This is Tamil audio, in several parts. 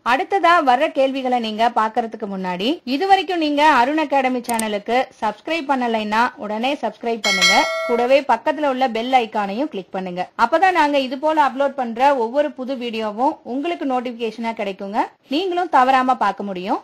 அடுத்ததா வர்ற கேள்விகளை நீங்க பாக்குறதுக்கு முன்னாடி இது வரைக்கும் நீங்க அருண் அகாடமி சேனலுக்கு சப்ஸ்கிரைப் பண்ணலைன்னா உடனே சப்ஸ்கிரைப் பண்ணுங்க கூடவே பக்கத்துல உள்ள பெல் ஐகானையும் கிளிக் பண்ணுங்க அப்பதான் நாங்க இது போல அப்லோட் பண்ற ஒவ்வொரு புது வீடியோவும் உங்களுக்கு நோட்டிபிகேஷனா கிடைக்குங்க நீங்களும் தவறாம பார்க்க முடியும்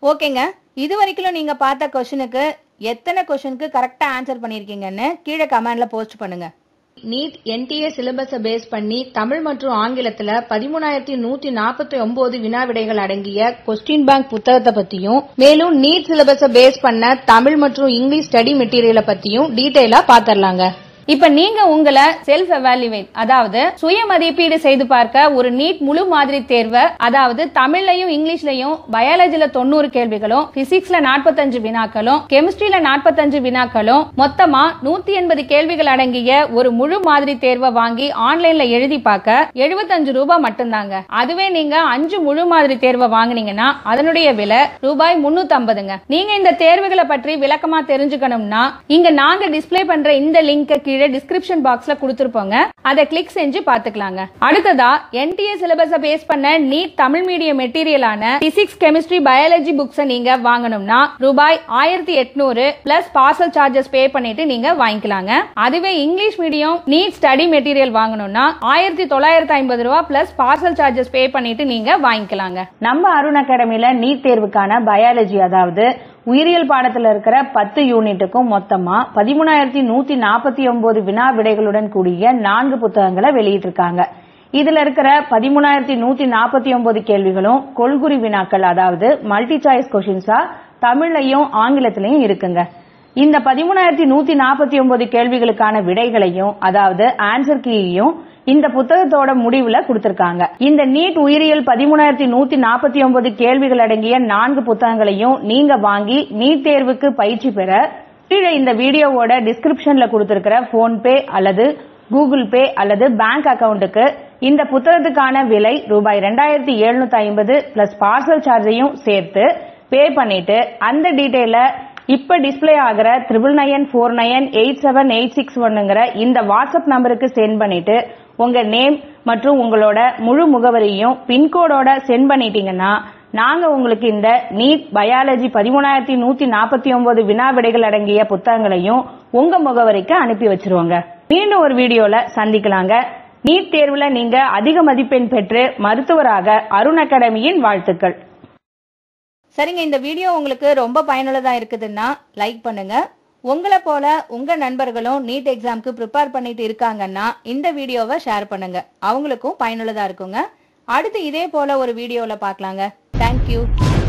ஓகேங்க இது வரைக்கும் நீங்க பார்த்த கொஸ்டினுக்கு எத்தனை கொஸ்டினுக்கு கரெக்டா ஆன்சர் பண்ணிருக்கீங்கன்னு கீழே கமெண்ட்ல போஸ்ட் பண்ணுங்க நீட் என்டிஏ சிலபஸை பேஸ் பண்ணி தமிழ் மற்றும் ஆங்கிலத்துல பதிமூணாயிரத்தி நூத்தி நாற்பத்தி ஒன்பது வினா விடைகள் அடங்கிய கொஸ்டின் பேங்க் புத்தகத்தை பத்தியும் மேலும் நீட் சிலபஸை பேஸ் பண்ண தமிழ் மற்றும் இங்கிலீஷ் ஸ்டடி மெட்டீரியலை பத்தியும் டீடைலா பாத்திரலாங்க இப்ப நீங்க உங்களை செல்ஃப் எவாலுவேட் அதாவது சுய மதிப்பீடு செய்து பார்க்க ஒரு நீட் முழு மாதிரி தேர்வை அதாவது தமிழ்லையும் இங்கிலீஷ்லயும் பயாலஜில தொண்ணூறு கேள்விகளும் பிசிக்ஸ்ல நாற்பத்தஞ்சு வினாக்களும் கெமிஸ்ட்ரியில நாற்பத்தஞ்சு வினாக்களும் மொத்தமா நூத்தி எண்பது கேள்விகள் அடங்கிய ஒரு முழு மாதிரி தேர்வை வாங்கி ஆன்லைன்ல எழுதி பார்க்க எழுபத்தஞ்சு ரூபாய் மட்டும்தாங்க அதுவே நீங்க அஞ்சு முழு மாதிரி தேர்வை வாங்குனீங்கன்னா அதனுடைய விலை ரூபாய் முன்னூத்தி ஐம்பதுங்க நீங்க இந்த தேர்வுகளை பற்றி விளக்கமா தெரிஞ்சுக்கணும்னா இங்க நாங்க டிஸ்ப்ளே பண்ற இந்த லிங்க் கீழே டிஸ்கிரிப்ஷன் பாக்ஸ்ல கொடுத்திருப்போங்க அதை கிளிக் செஞ்சு பாத்துக்கலாங்க அடுத்ததா என்டிஏ சிலபஸ பேஸ் பண்ண நீட் தமிழ் மீடியம் மெட்டீரியலான பிசிக்ஸ் கெமிஸ்ட்ரி பயாலஜி புக்ஸ் நீங்க வாங்கணும்னா ரூபாய் ஆயிரத்தி எட்நூறு பிளஸ் பார்சல் சார்ஜஸ் பே பண்ணிட்டு நீங்க வாங்கிக்கலாங்க அதுவே English medium NEET study material வாங்கணும்னா ஆயிரத்தி தொள்ளாயிரத்தி ஐம்பது ரூபா பிளஸ் பார்சல் சார்ஜஸ் பே பண்ணிட்டு நீங்க வாங்கிக்கலாங்க நம்ம அருண் அகாடமில நீட் தேர்வுக்கான பயாலஜி அதாவது உயிரியல் பாடத்துல இருக்கிற பத்து யூனிட்டுக்கும் மொத்தமா பதிமூணாயிரத்தி நூத்தி நாற்பத்தி ஒன்பது வினா விடைகளுடன் கூடிய நான்கு புத்தகங்களை வெளியிட்டிருக்காங்க இதுல இருக்கிற பதிமூணாயிரத்தி நூத்தி நாற்பத்தி ஒன்பது கேள்விகளும் கொள்குறி வினாக்கள் அதாவது மல்டி சாய்ஸ் கொஷின்ஸா தமிழ்லையும் ஆங்கிலத்திலையும் இருக்குங்க இந்த பதிமூணாயிரத்தி நூத்தி நாற்பத்தி ஒன்பது கேள்விகளுக்கான விடைகளையும் அதாவது ஆன்சர் கீயையும் இந்த புத்தகத்தோட முடிவுல கொடுத்திருக்காங்க இந்த நீட் உயிரியல் பதிமூணாயிரத்தி நூத்தி நாற்பத்தி ஒன்பது கேள்விகள் அடங்கிய நான்கு புத்தகங்களையும் நீங்க வாங்கி நீட் தேர்வுக்கு பயிற்சி பெற கீழே இந்த வீடியோவோட டிஸ்கிரிப்ஷன்ல கொடுத்திருக்கிற போன்பே அல்லது கூகுள் பே அல்லது பேங்க் அக்கவுண்ட்டுக்கு இந்த புத்தகத்துக்கான விலை ரூபாய் ரெண்டாயிரத்தி எழுநூத்தி ஐம்பது பிளஸ் பார்சல் சார்ஜையும் சேர்த்து பே பண்ணிட்டு அந்த டீட்டெயில இப்ப டிஸ்ப்ளே ஆகிற triple nine four nine eight seven eight six ஒன்னுங்கிற இந்த வாட்ஸ்அப் நம்பருக்கு சென்ட் பண்ணிட்டு உங்க நேம் மற்றும் உங்களோட முழு முகவரியும் பின்கோடோட சென்ட் பண்ணிட்டீங்கன்னா நாங்க உங்களுக்கு இந்த நீட் பயாலஜி பதிமூணாயிரத்தி நூத்தி நாற்பத்தி ஒன்பது வினா விடைகள் அடங்கிய புத்தகங்களையும் உங்க முகவரிக்கு அனுப்பி வச்சிருவோங்க மீண்டும் ஒரு வீடியோல சந்திக்கலாங்க நீட் தேர்வுல நீங்க அதிக மதிப்பெண் பெற்று மருத்துவராக அருண் அகாடமியின் வாழ்த்துக்கள் சரிங்க இந்த வீடியோ உங்களுக்கு ரொம்ப பயனுள்ளதா இருக்குதுன்னா லைக் பண்ணுங்க உங்களை போல உங்க நண்பர்களும் நீட் எக்ஸாம்க்கு ப்ரிப்பேர் பண்ணிட்டு இருக்காங்கன்னா இந்த வீடியோவை ஷேர் பண்ணுங்க அவங்களுக்கும் பயனுள்ளதா இருக்குங்க அடுத்து இதே போல ஒரு வீடியோல பார்க்கலாங்க தேங்க்யூ